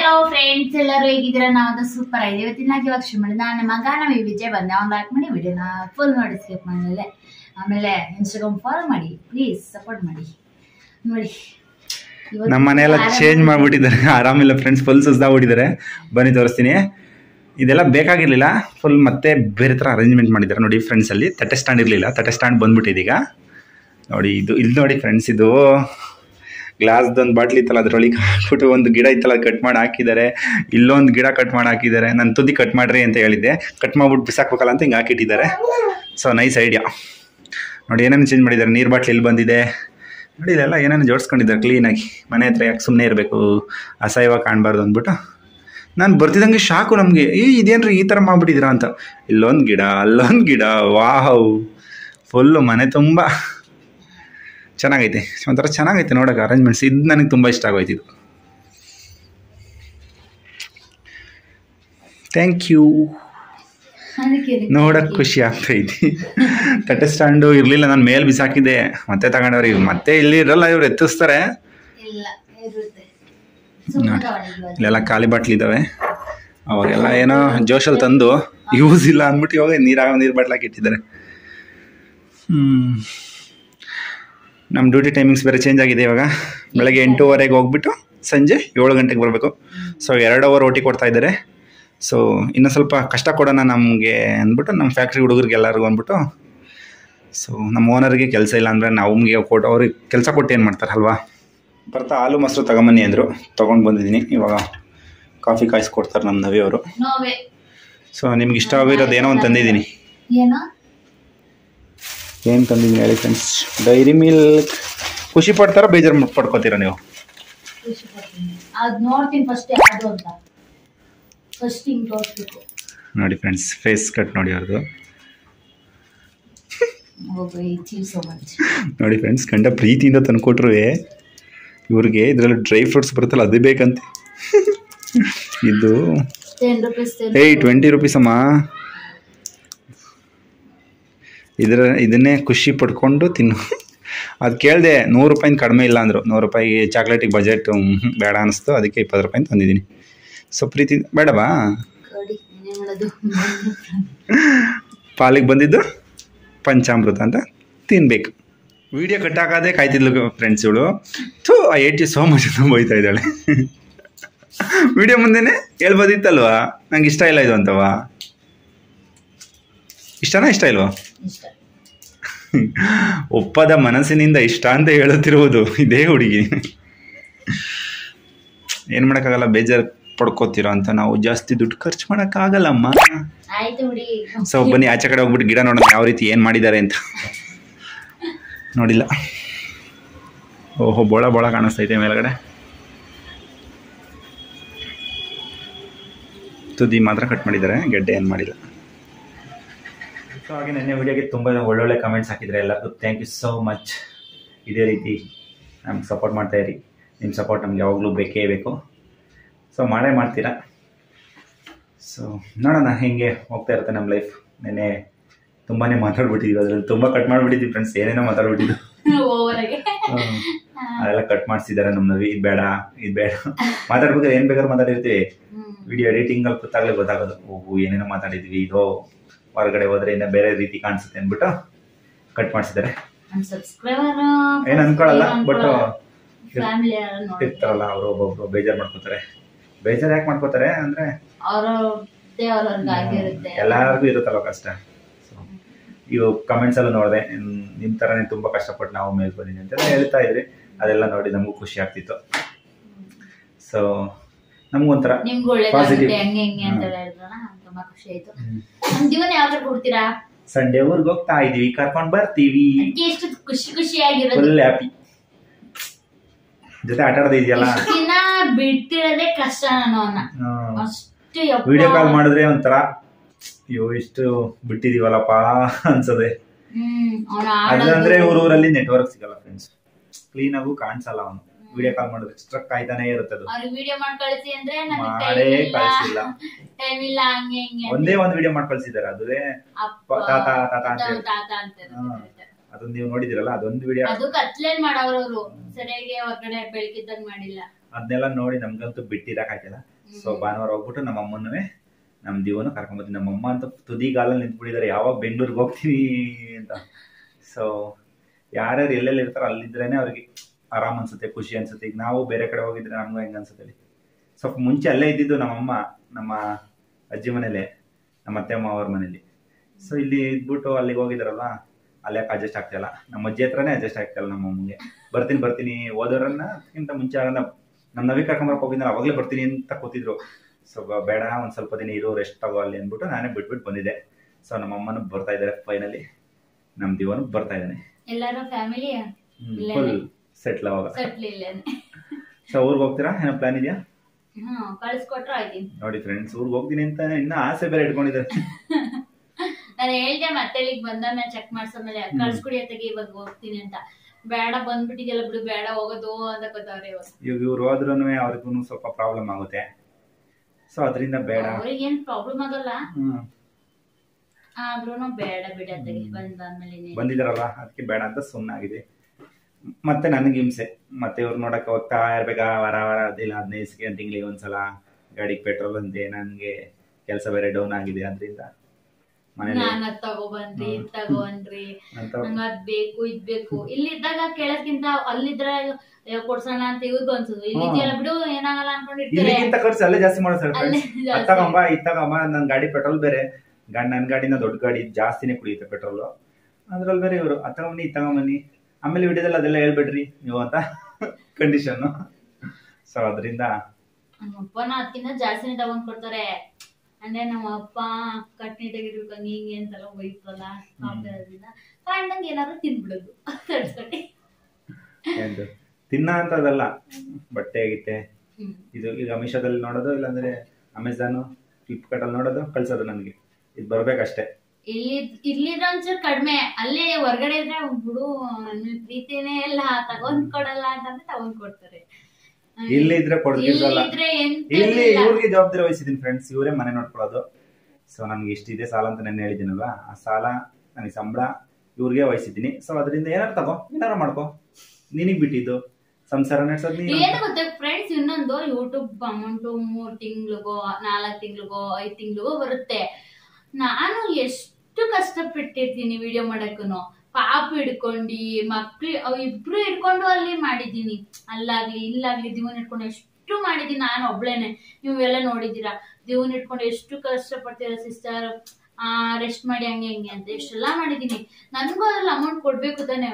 Hello friends ಎಲ್ಲರೂ ಹೇಗಿದ್ದೀರಾ ನಾವು ಸೂಪರ್ ಆಗಿದೆ ಇವತ್ತಿನ ಇವಾಗ ಶುರು ಮಾಡಿ ನಾನು ಮಗ ನಮ್ಮ ವಿಜಯ್ ಬಂದೆ ಅವ್ನು ಲೈಕ್ ಮಾಡಿ ವಿಡಿಯೋನ ಫುಲ್ ನೋಡಿ ಸ್ಕಿಪ್ ಮಾಡಲಿಲ್ಲ ಆಮೇಲೆ ಇನ್ಸ್ಟಾಗ್ರಾಮ್ ಫಾಲೋ ಮಾಡಿ ಪ್ಲೀಸ್ ಸಪೋರ್ಟ್ ಮಾಡಿ ನೋಡಿ ಇವತ್ತು ನಮ್ಮ ಮನೆಯೆಲ್ಲ ಆರಾಮ- ಚೇಂಜ್ ಮಾಡ್ಬಿಟ್ಟಿದ್ದಾರೆ ಆರಾಮಿಲ್ಲ ಫ್ರೆಂಡ್ಸ್ ಫುಲ್ ಸುಸ್ದಾಗ್ಬಿಟ್ಟಿದ್ದಾರೆ ಬನ್ನಿ ತೋರಿಸ್ತೀನಿ ಇದೆಲ್ಲ ಬೇಕಾಗಿರ್ಲಿಲ್ಲ ಫುಲ್ ಮತ್ತೆ ಬೇರೆ ಥರ ಅರೇಂಜ್ಮೆಂಟ್ ಮಾಡಿದ್ದಾರೆ ನೋಡಿ ಫ್ರೆಂಡ್ಸ್ ಅಲ್ಲಿ ತಟ್ಟೆ ಸ್ಟ್ಯಾಂಡ್ ಇರಲಿಲ್ಲ ತಟ್ಟೆ ಸ್ಟ್ಯಾಂಡ್ ಬಂದ್ಬಿಟ್ಟಿದೆ ಈಗ ನೋಡಿ ಇದು ಇಲ್ಲಿ ನೋಡಿ ಫ್ರೆಂಡ್ಸ್ ಇದು ಗ್ಲಾಸ್ದೊಂದು ಬಾಟ್ಲಿ ಇತ್ತಲ್ಲ ಅದ್ರೊಳಗೆ ಹಾಕ್ಬಿಟ್ಟು ಒಂದು ಗಿಡ ಇತ್ತಲ್ಲ ಕಟ್ ಮಾಡಿ ಹಾಕಿದ್ದಾರೆ ಇಲ್ಲೊಂದು ಗಿಡ ಕಟ್ ಮಾಡಿ ಹಾಕಿದ್ದಾರೆ ನಾನು ತುದಿ ಕಟ್ ಮಾಡ್ರಿ ಅಂತ ಹೇಳಿದ್ದೆ ಕಟ್ ಮಾಡ್ಬಿಟ್ಟು ಬಿಸಾಕ್ಬೇಕಲ್ಲ ಅಂತ ಹಿಂಗೆ ಹಾಕಿಟ್ಟಿದ್ದಾರೆ ಸೊ ನೈಸ್ ಐಡಿಯಾ ನೋಡಿ ಏನೇನು ಚೇಂಜ್ ಮಾಡಿದ್ದಾರೆ ನೀರು ಬಾಟ್ಲಿ ಇಲ್ಲಿ ಬಂದಿದೆ ನೋಡಿ ಇದೆಲ್ಲ ಏನೇನು ಜೋಡಿಸ್ಕೊಂಡಿದ್ದಾರೆ ಕ್ಲೀನಾಗಿ ಮನೆ ಹತ್ರ ಯಾಕೆ ಸುಮ್ಮನೆ ಇರಬೇಕು ಅಸಹ್ಯವಾಗಿ ಕಾಣಬಾರ್ದು ಅಂದ್ಬಿಟ್ಟು ನಾನು ಬರ್ತಿದ್ದಂಗೆ ಶಾಕು ನಮಗೆ ಏ ಇದೇನ್ರಿ ಈ ಥರ ಮಾಡ್ಬಿಟ್ಟಿದ್ದೀರಾ ಅಂತ ಇಲ್ಲೊಂದು ಗಿಡ ಅಲ್ಲೊಂದು ಗಿಡ ವಾವ್ ಫುಲ್ಲು ಮನೆ ತುಂಬ ಚೆನ್ನಾಗೈತೆ ಒಂಥರ ಚೆನ್ನಾಗೈತೆ ನೋಡೋಕೆ ಅರೇಂಜ್ಮೆಂಟ್ಸ್ ಇದು ನನಗೆ ತುಂಬ ಇಷ್ಟ ಆಗೋಯ್ತು ಇದು ಥ್ಯಾಂಕ್ ಯು ಅದಕ್ಕೆ ನೋಡಕ್ ಖುಷಿ ಆಗ್ತೈತಿ ತಟ್ಟೆ ಸ್ಟ್ಯಾಂಡು ಇರಲಿಲ್ಲ ನಾನು ಮೇಲ್ ಬಿಸಾಕಿದ್ದೆ ಮತ್ತೆ ತಗೊಂಡವ್ರಿ ಮತ್ತೆ ಇಲ್ಲಿ ಇರಲ್ಲ ಇವ್ರು ಎತ್ತಿಸ್ತಾರೆ ಇಲ್ಲ ಇರುತ್ತೆ ಸುಮ್ಮನೆ ತಗೊಳ್ಳಿ ಇವತ್ತು. ಇಲ್ಲೆಲ್ಲ ಖಾಲಿ ಬಾಟ್ಲಿ ಇದ್ದಾವೆ ಅವಾಗೆಲ್ಲ ಏನೋ ಜೋಶಲ್ಲಿ ತಂದು ಯೂಸ್ ಇಲ್ಲ ಅಂದ್ಬಿಟ್ಟು ಇವಾಗ ನೀರಾಗ ನೀರು ಬಾಟ್ಲಾಕಿ ಇಟ್ಟಿದ್ದಾರೆ ಹ್ಮ್. ನಮ್ಮ ಡ್ಯೂಟಿ ಟೈಮಿಂಗ್ಸ್ ಬೇರೆ ಚೇಂಜ್ ಆಗಿದೆ ಇವಾಗ ಬೆಳಗ್ಗೆ ಎಂಟೂವರೆಗೆ ಹೋಗ್ಬಿಟ್ಟು ಸಂಜೆ ಏಳು ಗಂಟೆಗೆ ಬರಬೇಕು ಸೊ ಎರಡು ಅವರ್ ಓಟಿ ಕೊಡ್ತಾ ಇದ್ದಾರೆ ಸೊ ಇನ್ನೂ ಸ್ವಲ್ಪ ಕಷ್ಟ ಕೊಡೋಣ ನಮಗೆ ಅಂದ್ಬಿಟ್ಟು ನಮ್ಮ ಫ್ಯಾಕ್ಟ್ರಿ ಹುಡುಗರಿಗೆ ಎಲ್ಲರಿಗೂ ಅಂದ್ಬಿಟ್ಟು ಸೊ ನಮ್ಮ ಓನರ್ಗೆ ಕೆಲಸ ಇಲ್ಲ ಅಂದರೆ ನಮಗೆ ಕೊಟ್ಟು ಅವ್ರಿಗೆ ಕೆಲಸ ಕೊಟ್ಟು ಏನು ಮಾಡ್ತಾರಲ್ವಾ ಬರ್ತಾ ಹಾಲು ಮೊಸರು ತಗೊಂಬನ್ನಿ ಅಂದರು ತೊಗೊಂಡು ಬಂದಿದ್ದೀನಿ ಇವಾಗ ಕಾಫಿ ಕಾಯಿಸ್ಕೊಡ್ತಾರೆ ನಮ್ಮ ನವಿ ಅವರು ನೋವೇ ಸೊ ನಿಮ್ಗೆ ಇಷ್ಟ ಆಗಿರೋದು ಏನೋ ಒಂದು ತಂದಿದ್ದೀನಿ ಏನೋ ಏನು ತಂದಿದ್ದೀನಿ ಹೇಳಿ ಫ್ರೆಂಡ್ಸ್ ಡೈರಿ ಮಿಲ್ಕ್ ಖುಷಿ ಪಡ್ತಾರ ಬೇಜಾರು ಪಡ್ಕೋತೀರಾ ನೀವು ಖುಷಿ ಪಡ್ತೀನಿ ಅದ್ ನೋಡ್ತೀನಿ ಫಸ್ಟ್ ಯಾವುದು ಅಂತ ಫಸ್ಟ್ ಹಿಂಗ್ ತೋರಿಸ್ಬೇಕು ನೋಡಿ ಫ್ರೆಂಡ್ಸ್ ಫೇಸ್ ಕಟ್ ನೋಡಿ ಅವ್ರದ್ದು ಚೀವ್ ಸೋ ಮಚ್ ನೋಡಿ ಫ್ರೆಂಡ್ಸ್ ಗಂಡ ಪ್ರೀತಿಯಿಂದ ತಂದ್ಕೊಟ್ರು ಇವ್ರಿಗೆ ಇದರಲ್ಲಿ ಡ್ರೈ ಫ್ರೂಟ್ಸ್ ಬರುತ್ತಲ್ಲ ಅದೇ ಬೇಕಂತೆ ಇದು ಟೆನ್ ರುಪೀಸ್ ಏಯ್ ಟ್ವೆಂಟಿ ರುಪೀಸ್ ಅಮ್ಮ ಇದರ ಇದನ್ನೇ ಖುಷಿ ಪಡ್ಕೊಂಡು ತಿನ್ನು ಅದು ಕೇಳಿದೆ ನೂರು ರೂಪಾಯಿಂದ ಕಡಿಮೆ ಇಲ್ಲ ಅಂದರು ನೂರು ರೂಪಾಯಿ ಚಾಕ್ಲೇಟಿಗೆ ಬಜೆಟ್ ಬೇಡ ಅನಿಸ್ತು ಅದಕ್ಕೆ ಇಪ್ಪತ್ತು ರೂಪಾಯಿ ತಂದಿದ್ದೀನಿ ಸೊ ಪ್ರೀತಿ ಬೇಡವಾ ಕಡಿ ಏನ್ ಹೇಳೋದು ಪಾಲಿಗೆ ಬಂದಿದ್ದು ಪಂಚಾಮೃತ ಅಂತ ತಿನ್ಬೇಕು ವಿಡಿಯೋ ಕಟ್ ಹಾಕೋದೇ ಕಾಯ್ತಿದ್ಲು ಫ್ರೆಂಡ್ಸ್ ಇವಳು ಥೂ I hate you so much ಅಂತ ಬೈತಾ ಇದ್ದಾಳೆ ವಿಡಿಯೋ ಮುಂದೆನೆ ಹೇಳ್ಬೋದಿತ್ತಲ್ವಾ ನಂಗೆ ಇಷ್ಟ ಇಲ್ಲ ಇದು ಅಂತವಾ ಇಷ್ಟನಾ ಇಷ್ಟ ಇಲ್ವಾ ಇಷ್ಟ ಒಪ್ಪದ ಮನಸ್ಸಿನಿಂದ ಇಷ್ಟ ಅಂತ ಹೇಳುತ್ತಿರುವುದು ಇದೇ ಹುಡುಗಿ ಏನು ಮಾಡೋಕ್ಕಾಗಲ್ಲ ಬೇಜಾರು ಪಡ್ಕೋತೀರೋ ಅಂತ ನಾವು ಜಾಸ್ತಿ ದುಡ್ಡು ಖರ್ಚು ಮಾಡೋಕ್ಕಾಗಲ್ಲಮ್ಮ ಆಯ್ತು ಬಿಡಿ ಸೊ ಬನ್ನಿ ಆಚೆ ಕಡೆ ಹೋಗ್ಬಿಟ್ಟು ಗಿಡ ನೋಡೋಣ ಯಾವ ರೀತಿ ಏನು ಮಾಡಿದ್ದಾರೆ ಅಂತ ನೋಡಿಲ್ಲ ಓಹೋ ಬೋಳ ಬೋಳ ಕಾಣಿಸ್ತೈತೆ ಮೇಲ್ಗಡೆ ತುದಿ ಮಾತ್ರ ಕಟ್ ಮಾಡಿದ್ದಾರೆ ಗೆಡ್ಡೆ ಏನು ಮಾಡಿಲ್ಲ ಸೊ ಹಾಗೆ ನೆನ್ನೆ ವಿಡಿಯೋಗೆ ತುಂಬ ಒಳ್ಳೊಳ್ಳೆ ಕಮೆಂಟ್ಸ್ ಹಾಕಿದ್ರೆ ಎಲ್ಲರಿಗೂ ಥ್ಯಾಂಕ್ ಯು ಸೋ ಮಚ್ ಇದೇ ರೀತಿ ನಮ್ಗೆ ಸಪೋರ್ಟ್ ಮಾಡ್ತಾ ಇರಿ ನಿಮ್ಮ ಸಪೋರ್ಟ್ ನಮ್ಗೆ ಯಾವಾಗಲೂ ಬೇಕೇ ಬೇಕು ಸೊ ಮಾಡೇ ಮಾಡ್ತೀರಾ ಸೊ ನೋಡೋಣ ಹೆಂಗೆ ಹೋಗ್ತಾ ಇರುತ್ತೆ ನಮ್ಮ ಲೈಫ್ ನೆನ್ನೆ ತುಂಬಾ ಮಾತಾಡ್ಬಿಟ್ಟಿದ್ವಿ ಅದ್ರಲ್ಲಿ ತುಂಬ ಕಟ್ ಮಾಡಿಬಿಟ್ಟಿದ್ವಿ ಫ್ರೆಂಡ್ಸ್ ಏನೇನೋ ಮಾತಾಡ್ಬಿಟ್ಟಿದ್ದು ಓವರಾಗೆ ಹ್ಮ್. ಅದೆಲ್ಲ ಕಟ್ ಮಾಡಿಸಿದ್ದಾರೆ ನಮ್ಮ ನವಿ ಇದು ಬೇಡ ಇದು ಬೇಡ ಮಾತಾಡ್ಬೇಕಾದ್ರೆ ಏನು ಬೇಕಾದ್ರೂ ಮಾತಾಡಿರ್ತೀವಿ ವಿಡಿಯೋ ಎಡಿಟಿಂಗ್ ಅಲ್ಲಿ ಕೂತಾಗಲೇ ಗೊತ್ತಾಗೋದು ಓಹೋ ಏನೇನೋ ಮಾತಾಡಿದ್ವಿ ಇದು ಹೊರಗಡೆ ಹೋದ್ರೆ ಇನ್ನ ಬೇರೆ ರೀತಿ ಕಾಣಿಸುತ್ತೆ ಅಂದ್ಬಿಟ್ಟು ಕಟ್ ಮಾಡಿಸಿದ್ದಾರೆ ನಮ್ಮ ಸಬ್ಸ್ಕ್ರೈಬರ್ ಏನು ಅನ್ಕೊಳಲ್ಲ ಬಟ್ ಫ್ಯಾಮಿಲಿ ಇರ್ತಾರಲ್ಲ ಅವರು ಒಬ್ಬೊಬ್ರು ಬೇಜಾರು ಮಾಡ್ಕೋತಾರೆ ಬೇಜಾರು ಯಾಕೆ ಮಾಡ್ಕೋತಾರೆ ಅಂದ್ರೆ ಅವ್ರ ಅವ್ರವ್ರಿಗೆ ಆಗಿರುತ್ತೆ ಎಲ್ಲರಿಗೂ ಇರುತ್ತಲ್ವ ಕಷ್ಟ ಸೊ ಇವು ಕಮೆಂಟ್ಸ್ ಎಲ್ಲ ನೋಡಿದೆ ನಿಮ್ಮ ಥರನೇ ತುಂಬ ಕಷ್ಟಪಟ್ಟು ನಾವು ಮೇಲೆ ಬಂದಿನಿ ಅಂತೆಲ್ಲ ಹೇಳ್ತಾ ಇದ್ರಿ ಅದೆಲ್ಲ ನೋಡಿ ನಮಗೂ ಖುಷಿ ಆಗ್ತಿತ್ತು ಸೊ ನಮಗೊಂಥರ ನಿಮ್ಗೆ ಒಳ್ಳೆ Positive. ಹೆಂಗೆ ಹೆಂಗೆ ಅಂತ ಹೇಳಿದ್ರಲ್ಲ ತುಂಬಾ ಖುಷಿ ಆಯ್ತು ನಮ್ ಜೀವನ ಯಾವ್ದು ಕೊಡ್ತೀರಾ ಸಂಡೇ ಊರಿಗೆ ಹೋಗ್ತಾ ಇದೀವಿ ಕರ್ಕೊಂಡು ಬರ್ತೀವಿ ಅದಕ್ಕೆ ಎಷ್ಟು ಖುಷಿ ಖುಷಿಯಾಗಿರೋದು ಫುಲ್ ಹ್ಯಾಪಿ ಜೊತೆ ಆಟ ಆಡೋದು ಇದೆಯಲ್ಲ ದಿನ ಬಿಟ್ಟಿರೋದೇ ಕಷ್ಟ ನಾನು ಅವನ್ನ ಅಷ್ಟು ಯಪ್ಪ. ವಿಡಿಯೋ ಕಾಲ್ ಮಾಡಿದ್ರೆ ಒಂಥರ ಅಯ್ಯೋ ಇಷ್ಟು ಬಿಟ್ಟಿದೀವಲ್ಲಪ್ಪ ಅನ್ಸದೆ ಹ್ಮ್ ಅವನ ಅದಂದ್ರೆ ಊರೂರಲ್ಲಿ ನೆಟ್ವರ್ಕ್ ಸಿಗಲ್ಲ ಫ್ರೆಂಡ್ಸ್ ಕ್ಲೀನ್ ಆಗು ಕಾಣಿಸಲ್ಲ ಅವನು ವಿಡಿಯೋ ಕಾಲ್ ಮಾಡಿದ್ರೆ ಸ್ಟ್ರಕ್ ಆಯ್ತಾನೆ ಇರುತ್ತೆ ಅದು ಅವ್ರಿಗೆ ವಿಡಿಯೋ ಮಾಡಿ ಕಳಿಸಿ ಅಂದ್ರೆ ನನಗೆ ಮಾಡೇ ಟೈಮ್ ಇಲ್ಲ ಕಳ್ಸಿಲ್ಲ. ಟೈಮ್ ಇಲ್ಲ ಹಂಗೆ ಹಿಂಗೆ ಒಂದೇ ಒಂದು ವಿಡಿಯೋ ಮಾಡಿ ಕಳ್ಸಿದ್ದಾರೆ ಅದುವೇ ಅಪ್ಪ ತಾತ, ತಾತ ಅಂತ ಹೇಳಿ. ತಾತ ಅಂತಾರೆ. ಹಾ. ಅದನ್ನ ನೀವು ನೋಡಿದಿರಲ್ಲ ಅದೊಂದು ವಿಡಿಯೋ ಅದು ಕತ್ಲೇನ್ ಮಾಡವ್ರವ್ರು ಸರಿಯಾಗಿ ಹೊರಗಡೆ ಬೆಳಕಿದ್ದಂಗ್ ಮಾಡಿಲ್ಲ ಅದನ್ನೆಲ್ಲ ನೋಡಿ ನಮ್ಗಂತೂ ಬಿಟ್ಟಿರಕ್ ಆಯ್ತಲ್ಲ ಸೊ ಭಾನುವಾರ ಹೋಗ್ಬಿಟ್ಟು ನಮ್ಮ ಅಮ್ಮನೂ ನಮ್ಮ ದಿವನು ಕರ್ಕೊಂಬತ್ತೀನಿ ನಮ್ಮ ಅಮ್ಮ ಅಂತ ತುದಿಗಾಲಲ್ಲಿ ನಿಂತ್ಬಿಟ್ಟಿದ್ದಾರೆ ಯಾವಾಗ ಬೆಂಗಳೂರಿಗೆ ಹೋಗ್ತೀನಿ ಅಂತ ಸೊ ಯಾರ್ಯಾರು ಎಲ್ಲೆಲ್ಲಿ ಇರ್ತಾರೋ ಅಲ್ಲಿದ್ರೇನೆ ಅವ್ರಿಗೆ ಆರಾಮ್ ಅನ್ಸುತ್ತೆ ಖುಷಿ ಅನ್ಸುತ್ತೆ ಈಗ ನಾವು ಬೇರೆ ಕಡೆ ಹೋಗಿದ್ರೆ ನಮಗೂ ಹೆಂಗ್ ಅನ್ಸುತ್ತೆ ಅಲ್ಲಿ ಸ್ವಲ್ಪ ಮುಂಚೆ ಅಲ್ಲೇ ಇದ್ದಿದ್ದು ನಮ್ಮಮ್ಮ ನಮ್ಮ ಅಜ್ಜಿ ಮನೇಲೆ ನಮ್ಮ ಅತ್ತೆ ಅಮ್ಮ ಅವ್ರ ಮನೇಲಿ ಸೊ ಇಲ್ಲಿ ಇದ್ಬಿಟ್ಟು ಅಲ್ಲಿಗೆ ಹೋಗಿದಾರಲ್ಲ ಅಲ್ಲಿ ಯಾಕೆ ಅಡ್ಜಸ್ಟ್ ಆಗ್ತಿಲ್ಲ ನಮ್ಮ ಅಜ್ಜಿ ಹತ್ರನೇ ಅಡ್ಜಸ್ಟ್ ಆಗ್ತಿಲ್ಲ ನಮ್ಮ ಅಮ್ಮಗೆ ಬರ್ತೀನಿ ಬರ್ತೀನಿ ಓದೋರನ್ನ ಅದಕ್ಕಿಂತ ಮುಂಚೆ ಯಾರನ್ನ ನಮ್ಮ ನವಿ ಕರ್ಕೊಂಬರಕ್ಕೆ ಹೋಗಿದ್ದ ಅವಾಗಲೇ ಬರ್ತೀನಿ ಅಂತ ಕೂತಿದ್ರು ಸೊ ಬೇಡ ಒಂದು ಸ್ವಲ್ಪ ದಿನ ಇರೋ ರೆಸ್ಟ್ ತಗೋ ಅಲ್ಲಿ ಅಂದ್ಬಿಟ್ಟು ನಾನೇ ಬಿಟ್ಬಿಟ್ಟು ಬಂದಿದ್ದೆ ಸೊ ನಮ್ಮ ಅಮ್ಮನೂ ಬರ್ತಾ ಇದ್ದಾರೆ ಫೈನಲಿ ನಮ್ಮ ದಿವನು ಬರ್ತಾ ಇದ್ದಾನೆ ಎಲ್ಲಾರು ಫ್ಯಾಮಿಲಿ ಇಲ್ಲೇನೆ. ಫುಲ್ ಸೆಟ್ಲ್ ಅವಾಗ ಸೆಟ್ಲ್ ಇಲ್ಲೇನೆ ಸೊ ಊರಿಗೆ ಹೋಗ್ತೀರಾ ಏನೋ ಪ್ಲಾನ್ ಇದೆಯಾ ಹ್ಮ್ ಕಳ್ಸ್ಕೊಟ್ರು ಆಯ್ತೀನಿ ನೋಡಿ ಫ್ರೆಂಡ್ಸ್ ಊರಿಗೆ ಹೋಗ್ತೀನಿ ಅಂತ ಇನ್ನ ಆಸೆ ಬೇರೆ ಇಟ್ಕೊಂಡಿದ್ದಾರೆ ನಾನು ಹೇಳ್ದೆ ಮತ್ತೆ ಇಲ್ಲಿಗೆ ಬಂದ ಚೆಕ್ ಮಾಡ್ಸೋಮೇಲೆ ಕಳ್ಸ್ಕೊಡಿ ಅತ್ತಗೆ ಇವಾಗ ಹೋಗ್ತೀನಿ ಅಂತ ಬೇಡ ಬಂದ್ಬಿಟ್ಟಿದ್ಯಲ್ಲ ಬಿಡು ಬೇಡ ಹೋಗೋದು ಅಂತ ಗೊತ್ತವ್ರೆ ಇವಾಗ ಇವಾಗ ಇವ್ರು ಹೋದ್ರೂ ಅವ್ರಿಗೂ ಸ್ವಲ್ಪ ಪ್ರಾಬ್ಲಮ್ ಆಗುತ್ತೆ ಸೊ ಅದರಿಂದ ಬೇಡ ಅವ್ರಿಗೆ ಏನ್ ಪ್ರಾಬ್ಲಮ್ ಆಗಲ್ಲ ಹ್ಮ್ ಆದ್ರೂನು ಬೇಡ ಬಿಡಿ ಅತ್ತಗೆ ಬಂದ್ ಬಂದ್ಮೇಲೆ ಇನ್ನೇನು. ಬಂದಿದಾರಲ್ಲ ಅದಕ್ಕೆ ಬೇಡ ಅಂತ ಸುಮ್ಮನಾಗಿದೆ ಮತ್ತೆ ನನಗೆ ಹಿಂಸೆ ಮತ್ತೆ ಇವ್ರು ನೋಡಕ್ಕೆ ಹೋಗ್ತಾ ಇರ್ಬೇಕಾ ವಾರ ವಾರ ಅದಿಲ್ಲ ಹದಿನೈದು ಸೆಕೆಂಡ್ ತಿಂಗಳಿಗೆ ಒಂದ್ಸಲ ಗಾಡಿಗೆ ಪೆಟ್ರೋಲ್ ಅಂತೆ ನನಗೆ ಕೆಲಸ ಬೇರೆ ಡೌನ್ ಆಗಿದೆ ಅದರಿಂದ ಮನೇಲಿ ನಾನ್ ಅದ್ ತಗೊಬನ್ರಿ ಇದ್ ತಗೊಬನ್ರಿ ಅಂತ ನಂಗ ಅದ್ ಬೇಕು ಇದ್ ಬೇಕು ಇಲ್ಲಿದ್ದಾಗ ಕೇಳಕ್ಕಿಂತ ಅಲ್ಲಿದ್ರೆ ಅಯ್ಯೋ, ಕೊಡ್ಸೋಣ ಅಂತ ಇವ್ರಿಗೂ ಅನ್ಸುದು ಇಲ್ಲಿದ್ಯಲ್ಲ ಬಿಡು ಏನಾಗಲ್ಲ ಅನ್ಕೊಂಡಿರ್ತಾರೆ ಇಲ್ಲಿಗಿಂತ ಖರ್ಚು ಅಲ್ಲೇ ಜಾಸ್ತಿ ಮಾಡ್ತಾರೆ ಅಲ್ಲೇ ಫ್ರೆಂಡ್ಸ್ ಜಾಸ್ತಿ. ಅತ್ತಗಂಬ ಇತ್ತಗಂಬ ನನ್ನ ಗಾಡಿ ಪೆಟ್ರೋಲ್ ಬೇರೆ ಗಾಡಿ ನನ್ನ ಗಾಡಿನ ದೊಡ್ಡ ಗಾಡಿ ಜಾಸ್ತಿನೇ ಕುಡಿಯುತ್ತೆ ಪೆಟ್ರೋಲ್ ಅದ್ರಲ್ಲಿ ಬೇರೆ ಇವರು ಅತ್ತಗಂಬನಿ ಇತ್ತಗಂಬನಿ ಆಮೇಲೆ ವಿಡಿಯೋದಲ್ಲಿ ಅದೆಲ್ಲ ಹೇಳ್ಬೇಡ್ರಿ ನೀವು ಅಂತ ಕಂಡೀಷನ್ ಸೊ ಅದರಿಂದ ನಮ್ಮ ಅಪ್ಪನ ಅದಕ್ಕಿಂತ ಜಾಸ್ತಿನೇ ತಗೊಂಡ್ ಕೊಡ್ತಾರೆ ಅಂದ್ರೆ ನಮ್ಮ ಅಪ್ಪ ಕಟ್ನಿಟಾಗಿರ್ಬೇಕು ಹಂಗೆ ಹಿಂಗೆ ಅಂತೆಲ್ಲ ಬೈತಲ್ಲ ಕಾಪಿರೋದ್ರಿಂದ ಕಂಡಂಗೆ ಏನಾದ್ರು ತಿನ್ಬಿಡೋದು ತಡ್ಸ್ಕೊಟ್ಟಿ ಎಂದು ತಿನ್ನ ಅಂತದಲ್ಲ ಬಟ್ಟೆ ಆಗಿತ್ತೆ ಹ್ಮ್ ಇದು ಈಗ ಮೀಶೋದಲ್ಲಿ ನೋಡೋದು ಇಲ್ಲಾಂದ್ರೆ ಅಮೆಝಾನು ಫ್ಲಿಪ್ಕಾರ್ಟ್ ಅಲ್ಲಿ ನೋಡೋದು ಕಳ್ಸೋದು ನನಗೆ ಇದು ಬರ್ಬೇಕಷ್ಟೇ ಇಲ್ಲಿ ಇಲ್ಲಿದ್ರೆ ಒಂಚೂರು ಕಡಿಮೆ ಅಲ್ಲೇ ಹೊರ್ಗಡೆ ಇದ್ರೆ ಬಿಡು ನನ್ ಮೇಲ್ ಪ್ರೀತಿನೇ ಇಲ್ಲ ತಗೊಂಡ್ ಕೊಡಲ್ಲ ಅಂತಂದ್ರೆ ತಗೊಂಡ್ ಕೊಡ್ತಾರೆ ಇಲ್ಲಿ ಇದ್ರೆ ಕೊಡ್ತಿರ್ಸಲ್ಲ ಇಲ್ಲಿದ್ರೆ ಎಂತ ಇಲ್ಲಿ ಇಲ್ಲ. ಇವ್ರಿಗೆ ಜವಾಬ್ದಾರಿ ವಹಿಸಿದೀನಿ ಫ್ರೆಂಡ್ಸ್ ಇವರೇ ಮನೆ ನೋಡ್ಕೊಳ್ಳೋದು ಸೊ ನನ್ಗೆ ಇಷ್ಟಿದೆ ಸಾಲ ಅಂತ ನಾನು ಹೇಳಿದ್ದೀನಲ್ವಾ ಆ ಸಾಲ ನನಗೆ ಸಂಬಳ ಇವ್ರಿಗೆ ವಹಿಸಿದ್ದೀನಿ ಸೊ ಅದರಿಂದ ಏನಾರು ತಗೋ ಏನಾರು ಮಾಡ್ಕೋ ನಿನಗ್ ಬಿಟ್ಟಿದ್ದು ಸಂಸಾರ ನಡೆಸೋದು ನೀನು ಏನು ಗೊತ್ತಾ ಫ್ರೆಂಡ್ಸ್ ಇನ್ನೊಂದು ಯೂಟ್ಯೂಬ್ ಅಮೌಂಟ್ ಮೂರ್ ತಿಂಗ್ಳಿಗೋ ನಾಲ್ಕ್ ತಿಂಗ್ಳಿಗೋ ಐದ್ ತಿಂಗ್ಳಿಗೋ ಬರುತ್ತೆ ನಾನು ಎಷ್ಟು ಕಷ್ಟಪಟ್ಟಿರ್ತೀನಿ ವಿಡಿಯೋ ಮಾಡಕ್ಕೂನು ಪಾಪ ಹಿಡ್ಕೊಂಡು ಮಕ್ಳು ಅವ್ ಇಬ್ರು ಹಿಡ್ಕೊಂಡು ಅಲ್ಲಿ ಮಾಡಿದೀನಿ ಅಲ್ಲಾಗ್ಲಿ ಇಲ್ಲಾಗ್ಲಿ ದಿವನ್ ಹಿಡ್ಕೊಂಡು ಎಷ್ಟು ಮಾಡಿದೀನಿ ನಾನು ಒಬ್ಳೇನೆ ನೀವೆಲ್ಲ ನೋಡಿದೀರಾ ದಿವನ್ ಹಿಡ್ಕೊಂಡು ಎಷ್ಟು ಕಷ್ಟಪಡ್ತೀರ ಸಿಸ್ಟರ್ ಆ ರೆಸ್ಟ್ ಮಾಡಿ ಹಂಗೆ ಹಂಗೆ ಅಂತ ಎಷ್ಟೆಲ್ಲ ಮಾಡಿದೀನಿ ನನ್ಗೂ ಅದ್ರಲ್ಲಿ ಅಮೌಂಟ್ ಕೊಡ್ಬೇಕು ತಾನೆ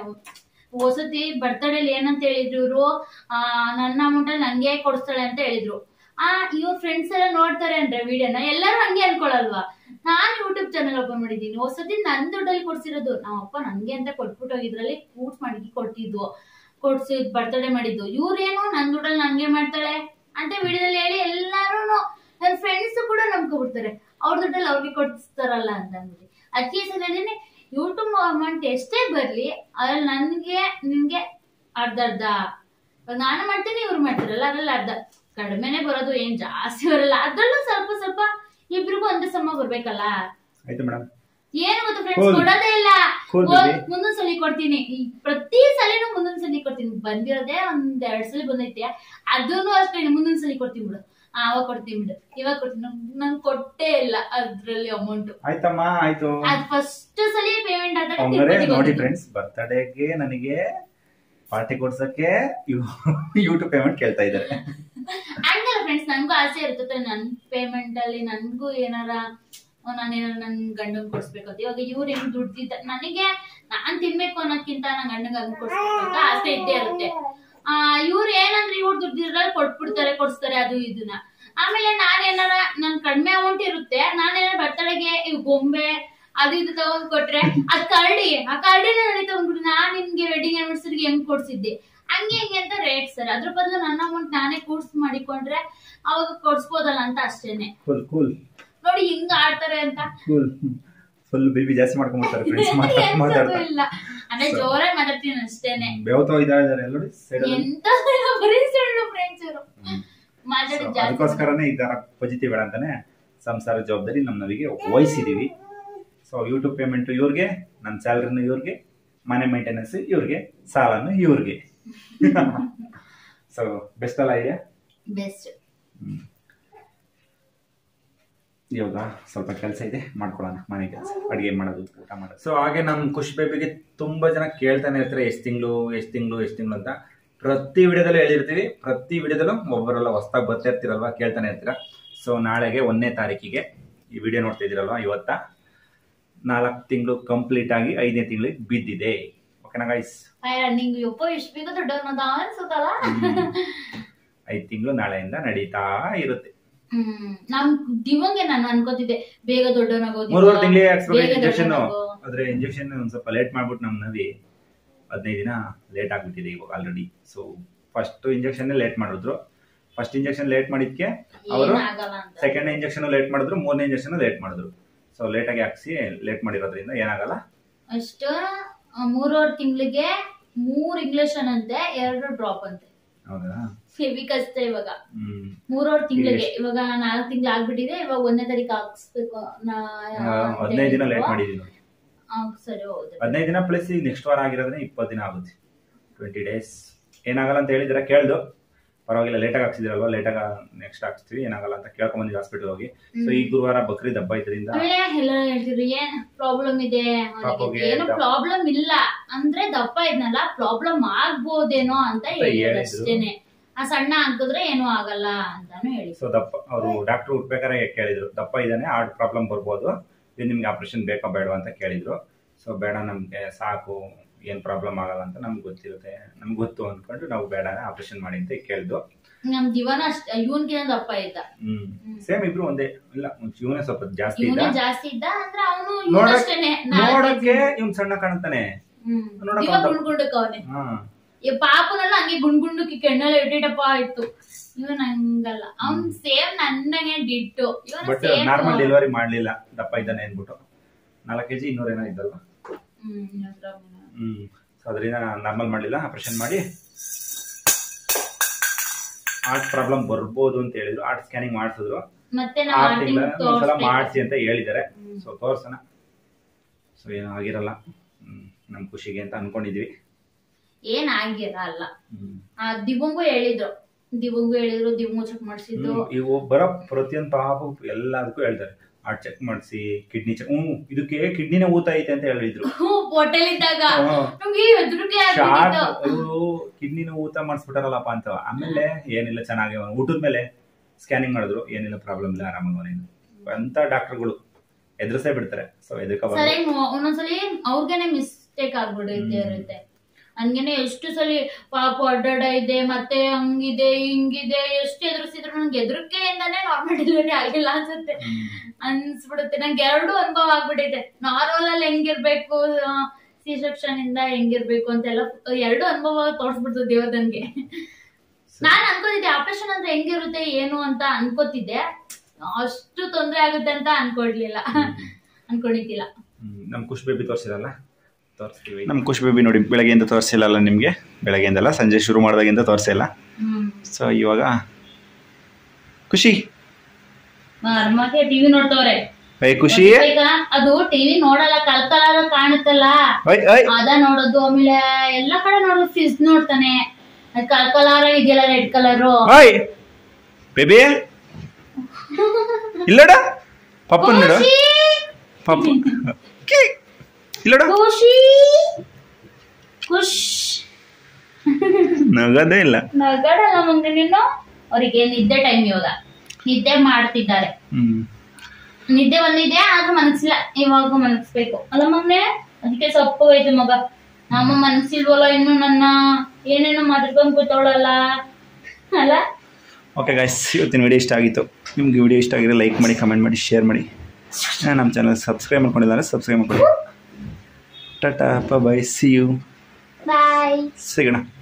ಹೊಸತಿ ಬರ್ತಡೇಲಿ ಏನಂತ ಹೇಳಿದ್ರು ಇವರು ಆ ನನ್ನ ಅಮೌಂಟ್ ನನ್ಗೆ ಕೊಡಿಸ್ತಾಳೆ ಅಂತ ಹೇಳಿದ್ರು ಆ ಇವ್ರ ಫ್ರೆಂಡ್ಸ್ ಎಲ್ಲ ನೋಡ್ತಾರೆ ಅಂದ್ರೆ ವಿಡಿಯೋನ ಎಲ್ಲರೂ ಹಂಗೆ ಅನ್ಕೊಳಲ್ವಾ ನಾನ್ ಯೂಟ್ಯೂಬ್ ಚಾನಲ್ ಓಪನ್ ಮಾಡಿದ್ದೀನಿ ಹೊಸತಿ ನನ್ ದುಡ್ಡಲ್ಲಿ ಕೊಡ್ಸಿರೋದು ನಮ್ಮ ಅಪ್ಪ ನನ್ಗೆ ಅಂತ ಕೊಟ್ಬಿಟ್ಟು ಹೋಗಿದ್ರಲ್ಲಿ ಕೂಡ್ಸ್ ಮಾಡಿ ಕೊಟ್ಟಿದ್ವು ಕೊಡ್ಸಿ ಬರ್ತಡೇ ಮಾಡಿದ್ದು ಇವ್ರೇನು ನನ್ ದುಡ್ಡಲ್ಲಿ ನನ್ಗೆ ಮಾಡ್ತಾಳೆ ಅಂತ ವಿಡಿಯೋದಲ್ಲಿ ಹೇಳಿ ಎಲ್ಲಾರು ನನ್ನ ಫ್ರೆಂಡ್ಸ್ ಕೂಡ ನಂಬ್ಕೊಬಿಡ್ತಾರೆ ಅವ್ರ ದುಡ್ಡಲ್ಲಿ ಅವ್ರಿಗೆ ಕೊಡಿಸ್ತಾರಲ್ಲ ಅಂತ ಅಂದ್ಬಿಟ್ಟು ಅದಕ್ಕೆ ಸಲ ಯೂಟ್ಯೂಬ್ ಅಮೌಂಟ್ ಎಷ್ಟೇ ಬರ್ಲಿ ಅದ್ರಲ್ಲಿ ನನ್ಗೆ ನಿಮ್ಗೆ ಅರ್ಧ ಅರ್ಧ ಇವಾಗ ನಾನು ಮಾಡ್ತೀನಿ ಇವ್ರು ಮಾಡ್ತಾರಲ್ಲ ಅದ್ರಲ್ಲಿ ಅರ್ಧ ಕಡಿಮೆನೆ ಬರೋದು ಏನ್ ಜಾಸ್ತಿ ಬರಲ್ಲ ಅದ್ರಲ್ಲೂ ಸ್ವಲ್ಪ ಸ್ವಲ್ಪ ಇಬ್ರಿಗೂ ಒಂದೇ ಸಮ ಬರ್ಬೇಕಲ್ಲ ಆಯ್ತು ಮೇಡಮ್ ಏನು ಗೊತ್ತು ಫ್ರೆಂಡ್ಸ್ Cool. ಕೊಡೋದೇ ಇಲ್ಲ Cool ಹೋಗ್- baby. ಮುಂದೊಂದ್ ಸಲ ಕೊಡ್ತೀನಿ ಈ ಪ್ರತಿ ಸಲಿನೂ ಮುಂದೊಂದ್ ಸಲ ಕೊಡ್ತೀನಿ ಬಂದಿರೋದೇ ಒಂದ್ ಎರಡ್ ಸಲ ಬಂದೈತೆ ಅದನ್ನು ಅಷ್ಟೇ ಮುಂದೊಂದ್ ಸಲ ಕೊಡ್ತೀನಿ ಬಿಡು ಆ, ಅವಾಗ ಕೊಡ್ತೀನಿ ಬಿಡು ಇವಾಗ ಕೊಡ್ತೀನಿ ನಂಗ್- ನಂಗ್ ಕೊಟ್ಟೇ ಇಲ್ಲ ಅದ್ರಲ್ಲಿ ಅಮೌಂಟ್ ಆಯ್ತಮ್ಮ ಆಯ್ತು ಅದ್ ಫಸ್ಟ್ ಸಲ ಪೇಮೆಂಟ್ ಆದಾಗ ಹಂಗಾರೆ ತಿರುಪತಿಗೆ ನೋಡಿ ಹೋಗಿದ್ದು. ಫ್ರೆಂಡ್ಸ್ ಬರ್ತಡೇಗೆ ನನಗೆ ಪಾರ್ಟಿ ಕೊಡ್ಸಕ್ಕೆ ಯೂಟ್ಯೂಬ್ ಪೇಮೆಂಟ್ ಕೇಳ್ತಾ ಇದ್ದಾರೆ ಹಂಗಲ್ಲ ಫ್ರೆಂಡ್ಸ್ ನನ್ಗೂ ಆಸೆ ಇರ್ತದೆ ನನ್ ಪೇಮೆಂಟ್ ಅಲ್ಲಿ ನನ್ಗೂ ಏನಾರ ನಾನು ಏನಾರ ನನ್ ಗಂಡನ್ ಕೊಡ್ಸ್ಬೇಕಂತ ಇವಾಗ ಇವ್ರು ಹೆಂಗ್ ದುಡ್ದಿದ್ದ ನನಗೆ ನಾನ್ ತಿನ್ಬೇಕು ಅನ್ನೋದ್ಕಿಂತ ನನ್ ಗಂಡಂಗ್ ಹಂಗ್ ಕೊಡ್ಸ್ಬೇಕು ಅಂತ ಆಸೆ ಇದ್ದೇ ಇರುತ್ತೆ ಆ ಇವ್ರು ಏನಂದ್ರೆ ಇವ್ರು ದುಡ್ದಿದ್ರಲ್ಲಿ ಕೊಟ್ಬಿಡ್ತಾರೆ ಕೊಡ್ಸ್ತಾರೆ ಅದು ಇದನ್ನ ಆಮೇಲೆ ನಾನ್ ಏನಾರ ನನ್ ಕಡಿಮೆ ಅಮೌಂಟ್ ಇರುತ್ತೆ ನಾನೇನಾರ ಬರ್ತಡೆಗೆ ಇವ್ ಗೊಂಬೆ ಅದು ಇದು ತಗೊಂಡ್ ಕೊಟ್ರೆ ಅದ್ ಕರಡಿ ಆ ಕರಡಿನ ನಡಿ ತಗೊಂಡ್ಬಿಟ್ಟು ನಾನ್ ನಿಮ್ಗೆ ವೆಡ್ಡಿಂಗ್ ಆನಿವರ್ಸರಿಗೆ ಹೆಂಗ್ ಕೊಡ್ಸಿದ್ದೆ ಹಂಗೆ ಹಿಂಗೆ ಅಂತ ರೇಟ್ ಸರ್ ಅದ್ರ ಬದಲು ನನ್ನ ಅಮೌಂಟ್ ನಾನೇ ಕೂಡ್ಸ್ ಮಾಡಿಕೊಂಡ್ರೆ ಅವಾಗ ಕೊಡ್ಸ್ಬೋದಲ್ಲ ಅಂತ ಅಷ್ಟೇನೆ ಕೂಲ್ ಕೂಲ್ ನೋಡಿ ಹಿಂಗ ಆಡ್ತಾರೆ ಅಂತ ಕೂಲ್ ಫುಲ್ ಬೇಬಿ ಜಾಸ್ತಿ ಮಾಡ್ಕೊಂಡ್ಬಿಡ್ತಾರೆ ಫ್ರೆಂಡ್ಸ್ ಮಾತಾಡ್ತಾ ಎಂತದೂ ಮಾತಾಡ್ತಾ ಇಲ್ಲ ಅಂದ್ರೆ ಜೋರಾಗಿ ಮಾತಾಡ್ತೀನಿ ಅಷ್ಟೇನೆ ಬೆವತ ಇದ್ದಾರೆ ನೋಡಿ ಸೈಡಲ್ಲಿ ಎಂತ ಬರೀ ಸುಳ್ಳು ಫ್ರೆಂಡ್ಸ್ ಇವರು ಮಾತಾಡಿ ಜಾಸ್ತಿ ಅದಕ್ಕೋಸ್ಕರನೇ ಈ ತರ ಪಜಿತಿ ಬೇಡ ಅಂತಾನೆ ಸಂಸಾರ ಜವಾಬ್ದಾರಿ ನಮ್ಮ ನವಿಗೆ ವಹಿಸಿದೀವಿ ಸೊ ಯೂಟ್ಯೂಬ್ ಪೇಮೆಂಟ್ ಇವ್ರಿಗೆ ನನ್ನ ಸ್ಯಾಲ್ರಿನೂ ಇವ್ರಿಗೆ ಮನೆ ಮೇಂಟೆನೆನ್ಸ್ ಇವ್ರಿಗೆ ಸಾಲನು ಇವ್ರಿಗೆ ಸೊ ಬೆಸ್ಟ್ ಅಲ್ಲ ಐಡಿಯಾ ಬೆಸ್ಟ್ ಇವಾಗ ಸ್ವಲ್ಪ ಕೆಲಸ ಇದೆ ಮಾಡ್ಕೊಳ್ಳೋಣ ಮನೆ ಕೆಲಸ ಅಡುಗೆ ಮಾಡೋದು ಊಟ ಮಾಡೋದು ಸೊ ಹಾಗೆ ನಮ್ಮ ಖುಷಿ ಬೇಬಿಗೆ ತುಂಬ ಜನ ಕೇಳ್ತಾನೆ ಇರ್ತಾರೆ ಎಷ್ಟು ತಿಂಗಳು ಎಷ್ಟು ತಿಂಗಳು ಎಷ್ಟು ತಿಂಗಳು ಅಂತ ಪ್ರತಿ ವಿಡಿಯೋದಲ್ಲೂ ಹೇಳಿರ್ತೀವಿ ಪ್ರತಿ ವಿಡಿಯೋದಲ್ಲೂ ಒಬ್ಬರೆಲ್ಲ ಹೊಸ್ದಾಗಿ ಬರ್ತಾ ಇರ್ತೀರಲ್ವಾ ಕೇಳ್ತಾನೆ ಇರ್ತೀರ ಸೊ ನಾಳೆಗೆ ಒಂದನೇ ತಾರೀಕಿಗೆ ಈ ವಿಡಿಯೋ ನೋಡ್ತಾ ಇದ್ದೀರಲ್ವಾ ಇವತ್ತ ನಾಲ್ಕು ತಿಂಗಳು ಕಂಪ್ಲೀಟ್ ಆಗಿ ಐದನೇ ತಿಂಗಳಿಗೆ ಬಿದ್ದಿದೆ ಓಕೆನಾ ಗೈಸ್ ರನ್ನಿಂಗ್ ಯಪ್ಪ ಎಷ್ಟು ಬೇಗ ದೊಡ್ಡವನದ ಅನ್ಸುತ್ತಲ್ಲ ಐದು ತಿಂಗಳು ನಾಳೆಯಿಂದ ನಡೀತಾ ಇರುತ್ತೆ ಹ್ಮ್ ನಮ್ ದಿವಂಗೆ ನಾನು ಅನ್ಕೋತಿದ್ದೆ ಬೇಗ ದೊಡ್ಡವನಾಗೋದು ಮೂರುವರೆ ತಿಂಗಳಿಗೆ ಹಾಕ್ಸ್ಬೇಕು ಬೇಗ ಇಂಜೆಕ್ಷನ್ ದೊಡ್ಡವನಾಗು. ಆದ್ರೆ ಇಂಜೆಕ್ಷನ್ ಒಂದ್ ಸ್ವಲ್ಪ ಲೇಟ್ ಮಾಡ್ಬಿಟ್ಟು ನಮ್ಮ ನವಿ ಹದಿನೈದು ದಿನ ಲೇಟ್ ಆಗ್ಬಿಟ್ಟಿದೆ ಇವಾಗ already so first injection late ಮಾಡಿದ್ರು ಫಸ್ಟ್ ಇಂಜೆಕ್ಷನ್ ಲೇಟ್ ಮಾಡಿದ್ಕೆ ಅವರು ಏನಾಗಲ್ಲ ಅಂತ ಸೆಕೆಂಡ್ ಇಂಜೆಕ್ಷನ್ ಲೇಟ್ ಮಾಡಿದ್ರು ಮೂರನೇ ಇಂಜೆಕ್ಷನ್ ಲೇಟ್ ಮಾಡಿದ್ರು ಸೊ ಲೇಟ್ ಆಗಿ ಹಾಕ್ಸಿ ಲೇಟ್ ಮಾಡಿರೋದ್ರಿಂದ ಏನಾಗಲ್ಲ ಅಷ್ಟು ಮೂರುವರೆ ತಿಂಗಳಿಗೆ ಮೂರ್ ಇಂಗ್ಲಿಷನ್ ಅಂತೆ ಎರಡು ಡ್ರಾಪ್ ಅಂತೆ ಹೌದಾ ಹೆವಿ ಕಷ್ಟ ಇವಾಗ ಹ್ಮ್ ಮೂರುವರೆ ತಿಂಗಳಿಗೆ ಇವಾಗ ನಾಲ್ಕು ತಿಂಗಳು ಆಗ್ಬಿಟ್ಟಿದೆ ಇವಾಗ ಒಂದನೇ ತಾರೀಕು ಹಾಕ್ಸ್ಬೇಕು ನಾ- ಅಂತ ಹದಿನೈದು ದಿನ ಲೇಟ್ ಹೇಳಿದ್ರು. ಮಾಡಿದೀನಿ ನೋಡಿ ಆ, ಸರಿ ಹೌದು ಹದಿನೈದು ದಿನ ಪ್ಲಸ್ ಈಗ ನೆಕ್ಸ್ಟ್ ವಾರ ಆಗಿರೋದ್ರೆ ಇಪ್ಪತ್ತು ದಿನ ಆಗುತ್ತೆ ಟ್ವೆಂಟಿ ಡೇಸ್ ಏನಾಗಲ್ಲ ಅಂತ ಹೇಳಿದ್ರೆ ಕೇಳ್ದು ಪರವಾಗಿಲ್ಲ ಲೇಟಾಗಿ ಹಾಕ್ಸಿದಿರಲ್ವಾ ಲೇಟಾಗಿ ನೆಕ್ಸ್ಟ್ ಹಾಕ್ಸ್ತೀವಿ ಏನಾಗಲ್ಲ ಅಂತ ಕೇಳ್ಕೊಂಡ್ ಬಂದಿದ್ವಿ ಹಾಸ್ಪಿಟಲ್ ಹೋಗಿ ಸೊ ಈ ಗುರುವಾರ ಬಕ್ರೀದ್ ಹಬ್ಬ ಇದ್ರಿಂದ ಆಮೇಲೆ ಎಲ್ಲರೂ ಹೇಳ್ತಿದ್ರು ಏನ್ ಪ್ರಾಬ್ಲಮ್ ಇದೆ ಅವ್ನಿಗೆ ಪಾಪುಗೆ ಏನು ದಪ್ಪ- ಪ್ರಾಬ್ಲಮ್ ಇಲ್ಲ ಅಂದ್ರೆ ದಪ್ಪ ಇದ್ನಲ್ಲ ಪ್ರಾಬ್ಲಮ್ ಆಗ್ಬೋದೇನೋ ಅಂತ ಹೇಳಿದ್ರು ಹೇಳಿದ್ರು. ಅಷ್ಟೇನೆ ಆ ಸಣ್ಣ ಹಾಕಿದ್ರೆ ಏನೂ ಆಗಲ್ಲ ಅಂತಾನು ಹೇಳಿ ಸೊ ದಪ್ಪ ಅವರು ಡಾಕ್ಟರ್ ಹುಟ್ಬೇಕಾರೆ ಕೇಳಿದ್ರು ದಪ್ಪ ಇದ್ದಾನೆ ಹಾರ್ಟ್ ಪ್ರಾಬ್ಲಮ್ ಬರ್ಬೋದು ಇದು ನಿಮ್ಗೆ ಆಪರೇಷನ್ ಬೇಕಾ ಬೇಡವಾ ಅಂತ ಕೇಳಿದ್ರು ಸೊ ಬೇಡ ನಮ್ಗೆ ಸಾಕು ಏನ್ ಪ್ರಾಬ್ಲಮ್ ಆಗಲ್ಲ ಅಂತ ನಮ್ಗೆ ಗೊತ್ತಿರುತ್ತೆ ನಮ್ಗೆ ಗೊತ್ತು ಅನ್ಕೊಂಡು ನಾವು ಬೇಡ ಆಪರೇಷನ್ ಮಾಡಿ ಅಂತ ಕೇಳಿದ್ವು ನಮ್ ಜೀವನ ಅಷ್ಟ ಇವನ್ಗಿನ ದಪ್ಪ ಇದ್ದ ಹ್ಮ್ ಸೇಮ್ ಇಬ್ರು ಒಂದೇ ಇಲ್ಲ ಇವನೇ ಸ್ವಲ್ಪ ಜಾಸ್ತಿ ಇವನೇ ಇದ್ದ ಜಾಸ್ತಿ ಇದ್ದ ಅಂದ್ರೆ ಅವನು ನೋಡಕ್- ಇವನಷ್ಟೇನೆ ನೋಡಕ್ಕೆ ಇವ್ನ್ ಸಣ್ಣ ಕಾಣ್ತಾನೆ ಹ್ಮ್ ನೋಡಕ್ ಇವಾಗ ಅವ್ನು- ಗುಂಡ್ ಗುಂಡಕ್ ಅವನೆ ಹಾ ಈ ಪಾಪನೆಲ್ಲ ಹಂಗೆ ಗುಂಡ್ ಗುಂಡಕ್ಕೆ ಕೆಣ್ಣೆಲ್ಲ ಇಟ್ಟಿಟಪ್ಪ ಆಯ್ತು ಇವನ್ ಹಂಗಲ್ಲ ಅವ್ನ್ ಸೇಮ್ ನನ್ನಗೆ ಡಿಟ್ಟು ಇವನ ಬಟ್ ಸೇಮ್ ನಾರ್ಮಲ್ ಡೆಲಿವರಿ ಮಾಡ್ಲಿಲ್ಲ ದಪ್ಪ ಇದ್ದಾನೆ ಅಂದ್ಬಿಟ್ಟು ನಾಲ್ಕು ಕೆಜಿ ಇನ್ನೂರ ಏನೋ ಇದ್ದಲ್ವಾ ಹ್ಮ್ ಹತ್ರ ಹ್ಮ್ ಸೊ ಅದರಿಂದ ನಾರ್ಮಲ್ ಮಾಡಲಿಲ್ಲ ಆಪರೇಷನ್ ಮಾಡಿ ಹಾರ್ಟ್ ಪ್ರಾಬ್ಲಮ್ ಬರ್ಬೋದು ಅಂತ ಹೇಳಿದ್ರು ಹಾರ್ಟ್ ಸ್ಕ್ಯಾನಿಂಗ್ ಮಾಡಿಸಿದ್ರು ಮತ್ತೆ ನಾವು ಆರು ಆರ್ ತಿಂಗಳ ತಿಂಗ್ಳು ಒಂದ್ಸಲ ತೋರ್ಸ್ಬೇಕು. ಮಾಡಿಸಿ ಅಂತ ಹೇಳಿದ್ದಾರೆ ಹ್ಮ್. ಸೊ ತೋರ್ಸೋಣ ಸೊ ಏನೂ ಆಗಿರಲ್ಲ ಹ್ಮ್, ನಮ್ ಖುಷಿಗೆ ಅಂತ ಅನ್ಕೊಂಡಿದ್ವಿ ಏನ್ ಆಗಿರಲ್ಲ ಹ್ಮ್. ಆ ದಿವಂಗು ಹೇಳಿದ್ರು ದಿವಂಗು ಹೇಳಿದ್ರು ದಿವಂಗು ಚೆಕ್ ಮಾಡಿಸಿದ್ದು ಹ್ಮ್, ಇವು ಬರೋ ಪ್ರತಿಯೊಂದು ಪಾಪ ಎಲ್ಲದಕ್ಕೂ ಹೇಳ್ತಾರೆ ಹಾರ್ಟ್ ಚೆಕ್ ಮಾಡಿಸಿ ಕಿಡ್ನಿ ಚೆಕ್ ಹ್ಮ್ ಇದಕ್ಕೆ ಕಿಡ್ನಿನೇ ಊತ ಐತೆ ಅಂತ ಹೇಳಿದ್ರು ಹೋಟೆಲ್ ಇದ್ದಾಗ ಹ್ಮ್. ನಮ್ಗೆ ಹೆದರಿಕೆ ಶಾರ್ಪ್ ಆಗ್ಬಿಟ್ಟಿತ್ತು ಇವರು ಕಿಡ್ನಿನ ಊತ ಮಾಡಿಸ್ಬಿಟ್ಟಾರಲ್ಲಪ್ಪ ಅಂತ ಆಮೇಲೆ ಏನಿಲ್ಲ ಚೆನ್ನಾಗಿ ಊಟದ ಮೇಲೆ ಸ್ಕ್ಯಾನಿಂಗ್ ಮಾಡಿದ್ರು ಏನಿಲ್ಲ ಪ್ರಾಬ್ಲಮ್ ಇಲ್ಲ ಆರಾಮಾಗಿ ಅಂತ ಡಾಕ್ಟರ್ಗಳು ಎದುರಿಸೇ ಬಿಡ್ತಾರೆ ಸೊ ಎದುರ್ಕೋಬಾರ್ದು ಸರಿ ಒಂದೊಂದ್ಸಲಿ ಅವ್ರಿಗೇನೆ ಮಿಸ್ಟೇಕ್ ಆಗ್ಬಿಡುತ್ತೆ ಇರುತ್ತೆ ನನ್ಗೇನೆ ಎಷ್ಟು ಸಲಿ ಪಾಪ ಅಡ್ಡಾಡ ಇದೆ ಮತ್ತೆ ಹಂಗಿದೆ ಹಿಂಗಿದೆ ಎಷ್ಟು ಎದುರಿಸಿದ್ರು ನಂಗೆ ಎದುರಿಕೆಯಿಂದಾನೇ ನಾರ್ಮಲ್ ಡೆಲಿವರಿ ಆಗಿಲ್ಲ ಅನ್ಸುತ್ತೆ ಅನ್ಸ್ಬಿಡುತ್ತೆ ನಂಗೆ ಎರಡು ಅನುಭವ ಆಗ್ಬಿಟ್ಟೈತೆ ನಾರ್ಮಲ್ ಅಲ್ಲಿ ಹೆಂಗಿರ್ಬೇಕು ಸಿ ಸೆಕ್ಷನ್ ಇಂದ ಹೆಂಗಿರ್ಬೇಕು ಅಂತೆಲ್ಲ ಎರಡು ಅನುಭವ ತೋರ್ಸ್ಬಿಡ್ತು ದೇವ್ರ ನನ್ಗೆ ನಾನ್ ಅನ್ಕೋತಿದ್ದೆ ಆಪರೇಷನ್ ಅಂದ್ರೆ ಹೆಂಗಿರುತ್ತೆ ಏನು ಅಂತ ಅನ್ಕೋತಿದ್ದೆ ಅಷ್ಟು ತೊಂದ್ರೆ ಆಗುತ್ತೆ ಅಂತ ಅನ್ಕೊಡ್ಲಿಲ್ಲ ಅನ್ಕೊಂಡಿದ್ದಿಲ್ಲ ಹ್ಮ್, ನಮ್ ಖುಷಿ ಬೇಬಿ ತೋರಿಸಿರಲ್ಲ ತೋರಿಸ್ತೀವಿ ನಮ್ ಖುಷಿ ಬೇಬಿ ನೋಡಿ ಬೆಳಗ್ಗೆಯಿಂದ ತೋರಿಸಿಲ್ಲಲ್ಲ ನಿಮಗೆ ಬೆಳಗ್ಗೆಯಿಂದಲ್ಲ ಸಂಜೆ ಶುರು ಮಾಡಿದಾಗಿಂದ ತೋರಿಸಿಲ್ಲ ಹ್ಮ್ ಸೊ ಇವಾಗ ಖುಷಿ ಮರ್ಮಗೆ ಟಿವಿ ನೋಡ್ತವ್ರೆ ಏ ಖುಷಿ ಈಗ ಅದು ಟಿವಿ ನೋಡಲ್ಲ ಕಲ್ಕಲಾರ ಕಾಣುತ್ತಲ್ಲ ಓಯ್ ಓಯ್ ಅದ ನೋಡೋದು ಆಮೇಲೆ ಎಲ್ಲಾ ಕಡೆ ನೋಡೋದು ಫಿಸ್ ನೋಡ್ತಾನೆ ಅದ್ ಕಲ್ಕಲಾರ ಇದೆಯಲ್ಲ ರೆಡ್ ಕಲರು ಓಯ್ ಬೇಬಿ ಇಲ್ಲಡ ಪಪ್ಪನ್ ನೋಡು ಪಪ್ಪ ಕೀ. ಇಲ್ಲಡ ಖುಷಿ ಖುಷ್ ನಗದೇ ಇಲ್ಲ ನಗಡಲ್ಲ ಮುಂದೆ ನೀನು ಅವರಿಗೆ ನಿದ್ದೆ ಟೈಮ್ ಇವಾಗ ನಿದ್ದೆ ಮಾಡ್ತಿದ್ದಾರೆ ಹ್ಮ್ ನಿದ್ದೆ ಬಂದಿದೆ ಆದ್ರೂ ಮನಸ್ಸಿಲ್ಲ ಇವಾಗ ಮನಸ್ಬೇಕು ಅಲ್ಲ ಮೊನ್ನೆ ಅದಕ್ಕೆ ಸೊಪ್ಪು ಹೋಯ್ತು ಮಗ ನಮ್ಮ ಮನಸ್ಸಿಲ್ವಲ್ಲ ಇನ್ನು ನನ್ನ ಏನೇನೋ ಮಾತಾಡ್ಕೊಂಡ್ ಕೂತವಳಲ್ಲ ಅಲ್ಲ ಓಕೆ ಗಾಯ್ಸ್ ಇವತ್ತಿನ ವಿಡಿಯೋ ಇಷ್ಟ ಆಗಿತ್ತು ನಿಮ್ಗೆ ವಿಡಿಯೋ ಇಷ್ಟ ಆಗಿದ್ರೆ ಲೈಕ್ ಮಾಡಿ ಕಮೆಂಟ್ ಮಾಡಿ ಶೇರ್ ಮಾಡಿ ನಮ್ಮ ಚಾನಲ್ ಸಬ್ಸ್ಕ್ರೈಬ್ ಮಾಡ್ಕೊಂಡಿಲ್ಲ ಅಂದರೆ ಸಬ್ಸ್ಕ್ರೈಬ್ ಮಾಡ್ಕೊಳ್ಳಿ tata bye see you bye ಸಿಗೋಣ